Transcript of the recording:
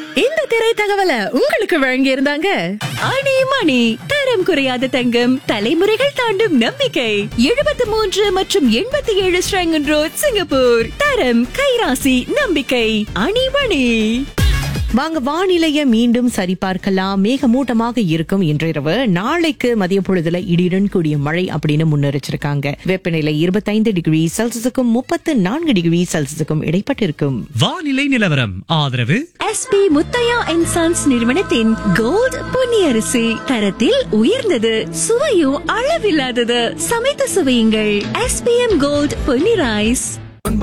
இந்த திரை தகவலை உங்களுக்கு வழங்கி இருந்தாங்க அணி மணி தரம் குறையாத தங்கம் தலைமுறைகள் தாண்டும் நம்பிக்கை எழுபத்தி மூன்று மற்றும் எண்பத்தி ஏழு ஸ்ரங்கன் ரோட் சிங்கப்பூர் தரம் கைராசி நம்பிக்கை அணி மணி வாங்க வானிலைய மீண்டும் சரிபார்க்கலாம் மேகமூட்டமாக இருக்கும் இன்றிரவு நாளைக்கு மதிய பொழுதுல இடியுடன் கூடிய மழை அப்படின்னு முன்னெரிச்சிருக்காங்க வெப்பநிலை இருபத்தைந்து டிகிரி செல்சியஸுக்கும் முப்பத்து நான்கு டிகிரி செல்சியஸுக்கும் இடைப்பட்டிருக்கும் வானிலை நிலவரம் ஆதரவு எஸ்பி முத்தையா அண்ட் சன்ஸ் நிறுவனத்தின் கோல்ட் பொன்னியரிசி தரத்தில் உயர்ந்தது சுவையும் அளவில்லாதது சமைத்து சுவையுங்கள் எஸ்பிஎம் கோல்ட் பொன்னி ரைஸ்